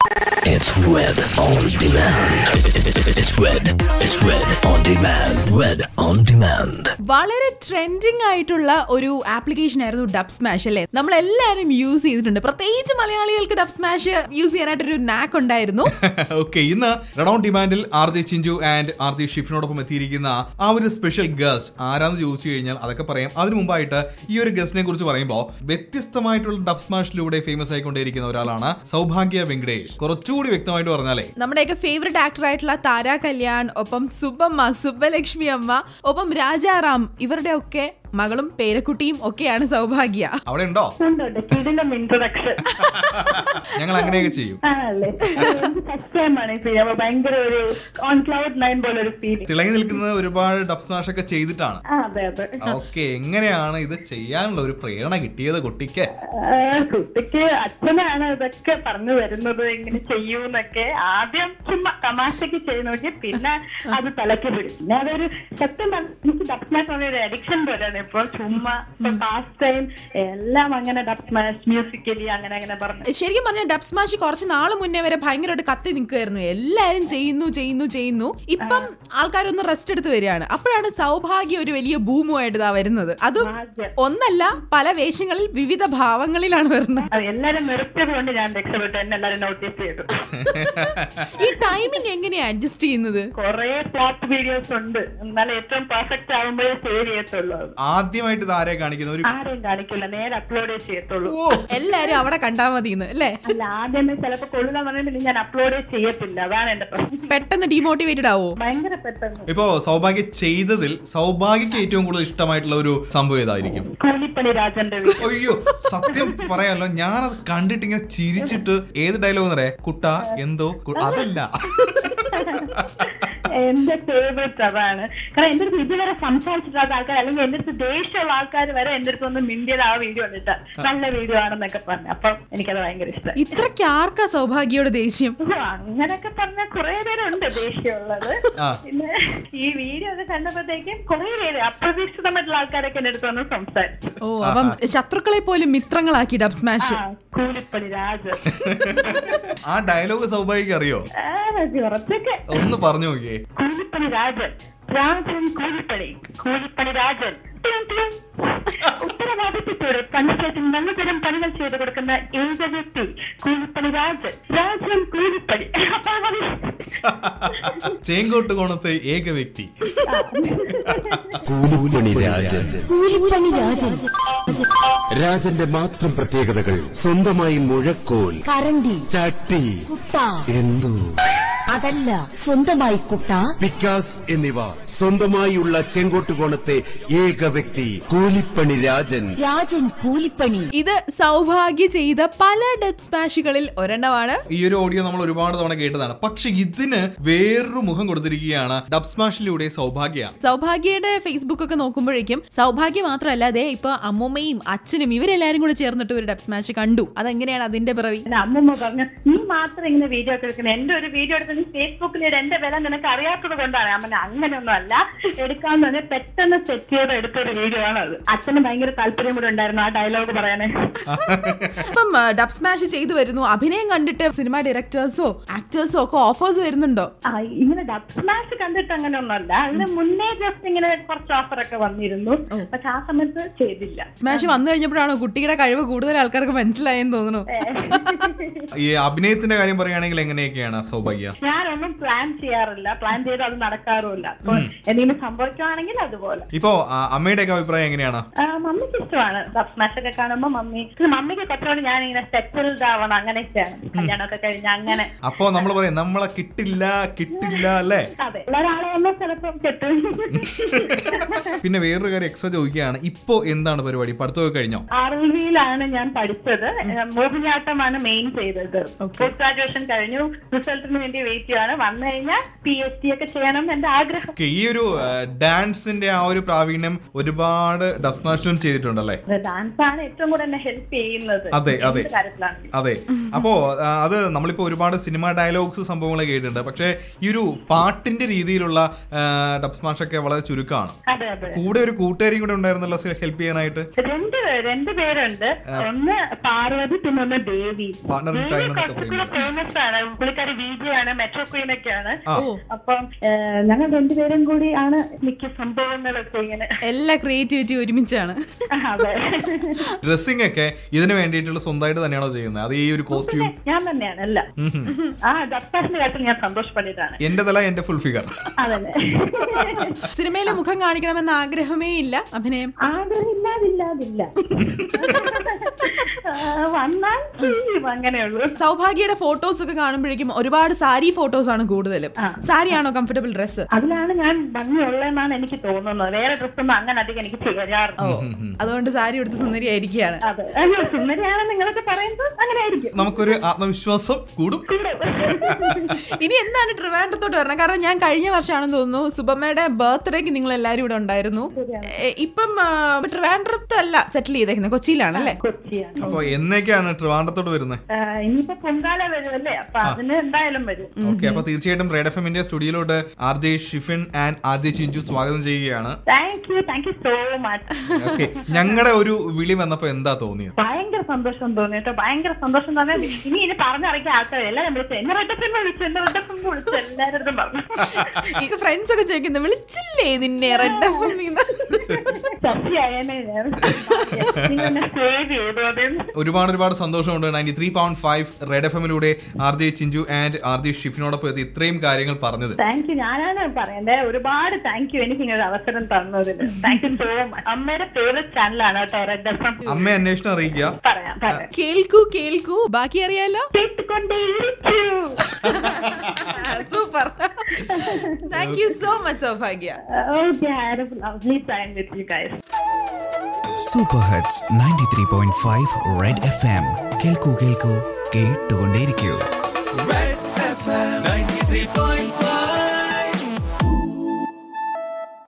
It's Red on Demand. It's Red. It's Red on Demand. Red on Demand. വളരെ trending ആയിട്ടുള്ള ഒരു application ആയിരുന്നു dub smash അല്ലേ നമ്മൾ എല്ലാവരും യൂസ് ചെയ്തിട്ടുണ്ട് പ്രത്യേകിച്ച് മലയാളികൾക്ക് ഡബ് സ്മാഷ് യൂസ് ചെയ്യാനായിട്ടൊരു നാക്ക് ഉണ്ടായിരുന്നു ഓക്കെ ഇന്ന് റെഡോൺ ഡിമാൻഡിൽ R J Chinchu and R J ഷിഫിനോടൊപ്പം എത്തിയിരിക്കുന്ന ആ ഒരു സ്പെഷ്യൽ ഗസ്റ്റ് ആരാന്ന് ചോദിച്ചു കഴിഞ്ഞാൽ അതൊക്കെ പറയാം അതിനു മുമ്പായിട്ട് ഈ ഒരു ഗസ്റ്റിനെ കുറിച്ച് പറയുമ്പോൾ വ്യത്യസ്തമായിട്ടുള്ള ഡബ് സ്മാഷിലൂടെ ഫേമസ് ആയിക്കൊണ്ടിരിക്കുന്ന ഒരാളാണ് സൗഭാഗ്യ വെങ്കടേഷ് കുറച്ചുകൂടി വ്യക്തമായിട്ട് പറഞ്ഞാലേ നമ്മുടെയൊക്കെ ഫേവറേറ്റ് ആക്ടർ ആയിട്ടുള്ള താര കല്യാൺ ഒപ്പം സുബമ്മ സുബ്ബലക്ഷ്മി അമ്മ ഒപ്പം രാജാറാം ഇവരുടെ ഒക്കെ മകളും പേരക്കുട്ടിയും ഒക്കെയാണ് സൗഭാഗ്യ അവിടെ ഉണ്ടോ ഉണ്ട് ഉണ്ട് കിടിലം ഇൻട്രൊഡക്ഷൻ ഞങ്ങൾ അങ്ങനെയൊക്കെ ചെയ്യും ആണല്ലേ ഫസ്റ്റ് ടൈം ആണ് ഈ ഫീൽ അപ്പൊ ഭയങ്കര ഒരു ഓൺ ക്ലൗഡ് നയൻ പോലെ ഒരു ഫീൽ തിളങ്ങി നിൽക്കുന്നത് ഒരുപാട് ഡബ് സ്മാഷ് ഒക്കെ ചെയ്തിട്ടാണ് ആ അതെ അതെ ഓക്കെ എങ്ങനെയാണ് ഇത് ചെയ്യാനുള്ള ഒരു പ്രേരണ കിട്ടിയത് കുട്ടിക്ക് ആ, കുട്ടിക്ക് അച്ഛനാണ് ഇതൊക്കെ പറഞ്ഞു വരുന്നത് ഇങ്ങനെ ചെയ്യൂന്നൊക്കെ ആദ്യം ചുമ്മാ തമാശക്ക് ചെയ്ത് നോക്കി പിന്നെ അത് തലക്ക് പിടിച്ചു പിന്നെ അതൊരു സത്യം പറഞ്ഞാ എനിക്ക് ഡബ് സ്മാഷ് ഒരു അഡിക്ഷൻ പോലെയാണ് ഇപ്പൊ ചുമ്മാ ഇപ്പൊ പാസ്റ്റ് ടൈം എല്ലാം അങ്ങനെ ഡബ് സ്മാഷ് മ്യൂസിക്കലി അങ്ങനെ അങ്ങനെ പറഞ്ഞു ശരിക്കും പറഞ്ഞാൽ ഡബ് സ്മാഷ് കുറച്ച് നാൾ മുന്നേ വരെ ഭയങ്കരമായിട്ട് കത്തി നിൽക്കുമായിരുന്നു എല്ലാരും ചെയ്യുന്നു ചെയ്യുന്നു ചെയ്യുന്നു ഇപ്പം ആൾക്കാരൊന്ന് റെസ്റ്റ് എടുത്ത് വരികയാണ് അപ്പോഴാണ് സൗഭാഗ്യ ഒരു വലിയ ഭൂമുമായിട്ട് ഇതാ വരുന്നത് അതും ഭാഗ്യം. ഒന്നല്ല പല വേഷങ്ങളിൽ വിവിധ ഭാവങ്ങളിലാണ് വരുന്നത് അത് എല്ലാരും നിർത്തിയത് കൊണ്ട് ഞാൻ രക്ഷപ്പെട്ടു എന്നെ എല്ലാരും നോട്ടീസ് ചെയ്തു ഈ ടൈമിംഗ് എങ്ങനെയാ അഡ്ജസ്റ്റ് ചെയ്യുന്നത് കൊറേ ഫ്ലോപ്പ് വീഡിയോസ് ഉണ്ട് എന്നാലും ഏറ്റവും പെർഫെക്റ്റ് ആവുമ്പോഴേ സേവ് ചെയ്യത്തുള്ളൂ അത്. ആദ്യമായിട്ട് ഇത് ആരെ കാണിക്കുന്ന ഒരു ആരെയും കാണിക്കില്ല നേരെ അപ്ലോഡ് ചെയ്യത്തുള്ളൂ ഓ എല്ലാരും അവിടെ കണ്ടാ മതിന്ന് അല്ലേ അല്ല ആദ്യമേ ചിലപ്പോ കൊള്ളില്ല പറഞ്ഞിട്ട് ഞാൻ അപ്ലോഡ് ചെയ്യത്തില്ല അതാണ് എന്റെ പ്രശ്നം പെട്ടെന്ന് ഡീമോട്ടിവേറ്റഡ് ആവോ ഭയങ്കര പെട്ടെന്ന് ഇപ്പോ സൗഭാഗ്യ ചെയ്തതിൽ സൗഭാഗ്യക്ക് ഏറ്റവും കൂടുതൽ ഇഷ്ടമായിട്ടുള്ള ഒരു സംഭവം ഏതായിരിക്കും കൂലിപ്പണി രാജന്റെ വീട് അയ്യോ സത്യം പറയാലോ ഞാനത് കണ്ടിട്ട് ഇങ്ങനെ ചിരിച്ചിട്ട് ഏത് ഡയലോഗ് എന്നറിയാ കുട്ട എന്തോ കു- അതല്ല എന്റെ ഫേവറേറ്റ് അതാണ് കാരണം എന്റെ അടുത്ത് ഇതുവരെ സംസാരിച്ചിട്ടാത്ത ആൾക്കാർ അല്ലെങ്കിൽ എന്റെ അടുത്ത് ദേഷ്യമുള്ള ആൾക്കാർ വരെ എന്റെ അടുത്ത് ഒന്ന് മിണ്ടിയത് ആ വീഡിയോ കണ്ടിട്ട് നല്ല വീഡിയോ ആണെന്നൊക്കെ പറഞ്ഞു അപ്പൊ എനിക്കത് ഭയങ്കര ഇഷ്ടം ഇത്രയ്ക്ക് ആർക്കാ സൗഭാഗ്യയുടെ ദേഷ്യം ഓ, അങ്ങനൊക്കെ പറഞ്ഞ കുറെ പേരുണ്ട് ദേഷ്യമുള്ളത് ആ. പിന്നെ ഈ വീഡിയോ ഒക്കെ കണ്ടപ്പോഴത്തേക്കും കുറെ പേര് അപ്രതീക്ഷിതമായിട്ടുള്ള ആൾക്കാരൊക്കെ എന്റെ അടുത്ത് വന്ന് സംസാരിച്ചു ഓ അപ്പം ശത്രുക്കളെ പോലും മിത്രങ്ങളാക്കി ഡബ് ആ സ്മാഷ് കൂലിപ്പണി രാജ ആ ഡയലോഗ് സൗഭാഗ്യക്ക് അറിയോ ആ, കുറച്ചൊക്കെ ഒന്ന് പറഞ്ഞു നോക്കിയേ കൂലിപ്പണി രാജൻ രാജൻ കൂലിപ്പണി കൂലിപ്പണി രാജൻ ടിം, ടിം. ഉത്തരവാദിത്വത്തോടെ പഞ്ചായത്തിൽ നല്ലതരം പണികൾ ചെയ്തു കൊടുക്കുന്ന ഏക വ്യക്തി കൂലിപ്പണി രാജൻ രാജൻ കൂലിപ്പണി അപ്പൊ മതി. ചേങ്കോട്ട് കോണത്തെ ഏക വ്യക്തി കൂലിപ്പണി രാജൻ കൂലിപ്പണി രാജൻ രാജന്റെ മാത്രം പ്രത്യേകതകൾ സ്വന്തമായി മുഴക്കോൽ കരണ്ടി ചട്ടി കുട്ട എന്തു അതല്ല സ്വന്തമായി കുട്ട പിക്കാസ് എന്നിവ സ്വന്തമായുള്ള ചെങ്കോട്ടുകോണത്തെ ഏക വ്യക്തി കൂലിപ്പണി രാജൻ രാജൻ കൂലിപ്പണി ഇത് സൗഭാഗ്യ ചെയ്ത പല ഡബ് സ്മാഷുകളിൽ ഒരെണ്ണമാണ് ഈ ഒരു ഓഡിയോ നമ്മൾ ഒരുപാട് തവണ കേട്ടതാണ് പക്ഷെ ഇതിന് വേറൊരു മുഖം കൊടുത്തിരിക്കുകയാണ് ഡബ് സ്മാഷിലൂടെ സൗഭാഗ്യ സൗഭാഗ്യയുടെ ഫേസ്ബുക്ക് ഒക്കെ നോക്കുമ്പോഴേക്കും സൗഭാഗ്യ മാത്രമല്ല അതെ ഇപ്പൊ അമ്മൂമ്മയും അച്ഛനും ഇവരെല്ലാരും കൂടെ ചേർന്നിട്ട് ഒരു ഡബ് സ്മാഷ് കണ്ടു അതെങ്ങനെയാണ് അതിന്റെ പിറവി എന്റെ അമ്മമ്മ പറഞ്ഞു നീ മാത്രം ഇങ്ങനെ വീഡിയോ ഒക്കെ എടുക്കുന്നത് എന്റെ ഒരു വീഡിയോ എടുത്ത് നീ ഫേസ്ബുക്കിൽ ഇട എന്റെ വില നിനക്ക് അറിയാത്തത് കൊണ്ടാണ് അമ്മ അങ്ങനെയൊന്നും അല്ല എടുക്കാന്ന് പറഞ്ഞാൽ പെട്ടെന്ന് സെറ്റ് ചെയ്ത് എടുത്തൊരു വീഡിയോ ആണ് അത് അച്ഛന് ഭയങ്കര താല്പര്യം കൂടെ ഉണ്ടായിരുന്നു ആ ഡയലോഗ് പറയാനേ ഇപ്പം ഡബ് സ്മാഷ് ചെയ്തു വരുന്നു അഭിനയം കണ്ടിട്ട് സിനിമ ഡയറക്ടേഴ്സോ ആക്ടേഴ്സോ ഒക്കെ ഓഫേഴ്സ് വരുന്നുണ്ടോ ആ, ഇങ്ങനെ ഡബ് സ്മാഷ് കണ്ടിട്ട് അങ്ങനെയൊന്നുമല്ല അതിന് മുന്നേ ജസ്റ്റ് ഇങ്ങനെ കുറച്ച് ഓഫർ ഒക്കെ വന്നിരുന്നു പക്ഷെ ആ സമയത്ത് ചെയ്തില്ല സ്മാഷ് വന്നു കഴിഞ്ഞപ്പോഴാണോ കുട്ടിയുടെ കഴിവ് കൂടുതൽ ആൾക്കാർക്ക് മനസ്സിലായെന്ന് തോന്നുന്നു ഈ അഭിനയത്തിന്റെ കാര്യം പറയുകയാണെങ്കിൽ എങ്ങനെയൊക്കെയാണ് സൗഭാഗ്യ ഞാനൊന്നും പ്ലാൻ ചെയ്യാറില്ല പ്ലാൻ ചെയ്ത് അത് നടക്കാറുമില്ല അപ്പൊ എന്തെങ്കിലും സംഭവിക്കുവാണെങ്കിൽ അതുപോലെ ഇപ്പോ ആ, അമ്മയുടെയൊക്കെ അഭിപ്രായം എങ്ങനെയാണ് ആ, മമ്മിക്ക് ഇഷ്ടമാണ് ഡബ് സ്മാഷ് ഒക്കെ കാണുമ്പോ മമ്മി പിന്നെ മമ്മിക്ക് കുറച്ചുകൂടി ഞാൻ ഇങ്ങനെ സെറ്റിൽഡ് ആവണം അങ്ങനെയൊക്കെയാണ് കല്യാണമൊക്കെ കഴിഞ്ഞ അങ്ങനെ അപ്പോ നമ്മൾ പറയും നമ്മളെ കിട്ടില്ല കിട്ടില്ല അല്ലേ അതെ ഒരാളെ വന്നാൽ ചിലപ്പം കിട്ടും പിന്നെ വേറൊരു കാര്യം എക്സ്ട്രാ ചോദിക്കുകയാണ് ഇപ്പോ എന്താണ് പരിപാടി പഠിത്തമൊക്കെ കഴിഞ്ഞോ ആർ എൽ വിയിലാണ് ഞാൻ പഠിച്ചത് മോഹിനിയാട്ടമാണ് മെയിൻ ചെയ്തത് പോസ്റ്റ് ഗ്രാജുവേഷൻ കഴിഞ്ഞു റിസൾട്ടിന് വേണ്ടി വെയിറ്റ് ചെയ്യാണ് വന്നു കഴിഞ്ഞാൽ പി എച്ച് ഡി ഒക്കെ ചെയ്യണം എന്റെ ആഗ്രഹം ഓക്കെ ഈ ഈ ഒരു ഡാൻസിന്റെ ആ ഒരു പ്രാവീണ്യം ഒരുപാട് ഡബ് മാസ്റ്റർ ചെയ്തിട്ടുണ്ടല്ലേ ഡാൻസ് ആണ് ഏറ്റവും കൂടെ എന്നെ ഹെൽപ്പ് ചെയ്യുന്നത് അതെ, അതെ. എന്ത് കാര്യത്തിലാണെങ്കിലും അതെ അപ്പോ ആ, അത് നമ്മളിപ്പോ ഒരുപാട് സിനിമ ഡയലോഗ്സ് സംഭവങ്ങൾ കേട്ടിട്ടുണ്ട് പക്ഷേ ഈ ഒരു പാട്ടിന്റെ രീതിയിലുള്ള ഡബ് സ്മാഷ് ഒക്കെ വളരെ ചുരുക്കമാണ് അതെ അതെ കൂടെ ഒരു കൂട്ടുകാരിയും കൂടെ ഉണ്ടായിരുന്നല്ലോ ഹെൽപ്പ് ചെയ്യാനായിട്ട് രണ്ട് പേര് രണ്ട് പേരുണ്ട് ഒന്ന് പാർവതി പിന്നെ ഒന്ന് ദേവി Partner in ദേവി time എന്നൊക്കെ കുറച്ചുകൂടെ ഫേമസ് ആണ് പുള്ളിക്കാരി വിജയാണ് മെട്രോ ക്വീൻ ഒക്കെയാണ് ആ. അപ്പം ഏഹ്, ഞങ്ങൾ രണ്ടുപേരും കൂടി ആണ് മിക്ക സംഭവങ്ങളൊക്കെ ഇങ്ങനെ എല്ലാ ക്രിയേറ്റിവിറ്റി ഒരുമിച്ചാണ് അതെ ഡ്രസ്സിംഗ് ഒക്കെ ഇതിന് വേണ്ടിയിട്ടുള്ള സ്വന്തമായിട്ട് തന്നെയാണോ ചെയ്യുന്നത് അത് ഈ ഒരു കോസ്റ്റ്യൂം ഞാൻ തന്നെയാണ് അല്ല ആ ഡബ്ബാസിന്റെ കാര്യത്തിൽ ഞാൻ സന്തോഷപ്പെട്ടിട്ടാണ് എന്റെ തല എന്റെ ഫുൾ ഫിഗർ അതന്നെ സിനിമയിലെ മുഖം കാണിക്കണമെന്ന ആഗ്രഹമേ ഇല്ല അഭിനയം ആഗ്രഹമില്ലാതില്ലാതില്ല ആ, വന്നാൽ ചെയ്യും അങ്ങനെയുള്ളൂ സൗഭാഗ്യയുടെ ഫോട്ടോസ് ഒക്കെ കാണുമ്പോഴേക്കും ഒരുപാട് സാരി ഫോട്ടോസ് ആണ് കൂടുതലും ആ. സാരിയാണോ കംഫർട്ടബിൾ ഡ്രസ്സ് അതിലാണ് ഞാൻ ഭംഗിയുള്ളതെന്നാണ് എനിക്ക് തോന്നുന്നത് വേറെ ഡ്രസ്സൊന്നും അങ്ങനെ അധികം എനിക്ക് ചേരാറില്ല ഓ അതുകൊണ്ട് സാരി എടുത്ത് സുന്ദരിയായിരിക്കുകയാണ് അതെ അയ്യോ സുന്ദരിയാണ് നിങ്ങളൊക്കെ പറയുമ്പോൾ അങ്ങനെ ആയിരിക്കും നമുക്കൊരു ആത്മവിശ്വാസം കൂടും ഇനി എന്താണ് ട്രിവാൻഡ്രത്തോട്ട് വരണം കാരണം ഞാൻ കഴിഞ്ഞ വർഷമാണെന്ന് തോന്നുന്നു സുബമ്മയുടെ ബർത്ത്ഡേക്ക് നിങ്ങൾ എല്ലാവരും ഇവിടെ ഉണ്ടായിരുന്നു എ, ഇപ്പം ആ, ട്രിവാൻഡ്രത്ത് അല്ല സെറ്റിൽ ചെയ്തേക്കുന്നത് കൊച്ചിയിലാണല്ലേ കൊച്ചിയാണ് അപ്പൊ എന്നേക്കാണ് ട്രിവാൻഡ്രത്തോട് വരുന്നത് ആ, ഇനിയിപ്പോ പൊങ്കാല വരുമല്ലേ അപ്പൊ അതിന് എന്തായാലും വരും ഓക്കെ അപ്പൊ തീർച്ചയായിട്ടും റേഡ് എഫ് എമ്മിന്റെ സ്റ്റുഡിയോയിലോട്ട് R J Shifin and R J Chinchu സ്വാഗതം ചെയ്യുകയാണ് thank you thank you so much okay ഞങ്ങളുടെ ഒരു വിളി വന്നപ്പോ എന്താ തോന്നിയത് ഭയങ്കര സന്തോഷം തോന്നി കേട്ടോ ഭയങ്കര സന്തോഷം തോന്നി ഇനി ഇനി പറഞ്ഞറിയിക്കാൻ ആൾക്കാർ എല്ലാവരും വിളിച്ചു എന്നെ റെഡപ്പം വിളിച്ചു എന്നെ റെഡപ്പം വിളിച്ചു എല്ലാവരും പറഞ്ഞു ഈ ഫ്രണ്ട്സ് ഒക്കെ ചോദിക്കുന്നു വിളിച്ചില്ലേ നിന്നെ റെഡ് ചർച്ചയായേനെ ഞാൻ നിങ്ങൾ എന്നെ സേവ് ചെയ്തു അതെന്ന് ഒരുപാട് ഒരുപാട് സന്തോഷമുണ്ട് ninety three point five red F എമ്മിലൂടെ R J Chinchu and R J ഷിഫിനോടൊപ്പം എത്തി ഇത്രയും കാര്യങ്ങൾ പറഞ്ഞത് താങ്ക് യു ഞാനാണ് പറയണ്ടേ ഒരുപാട് താങ്ക് യു എനിക്ക് ഇങ്ങനെ ഒരു അവസരം തന്നതിന് താങ്ക് യു സോ മച്ച് അമ്മയുടെ ഫേവറേറ്റ് ചാനലാണ് കേട്ടോ റെഡ് എഫ് എം അമ്മയെ അന്വേഷണം അറിയിക്കുക പറയാം പറയാം കേൾക്കൂ കേൾക്കൂ ബാക്കി അറിയാലോ കേട്ടുകൊണ്ടേയിരിക്കൂ super thank you so much Saubhagya okay I had a lovely time with you guys super hits ninety three point five red F M കേൾക്കൂ കേൾക്കൂ കേട്ടുകൊണ്ടേയിരിക്കൂ Red FM 93.5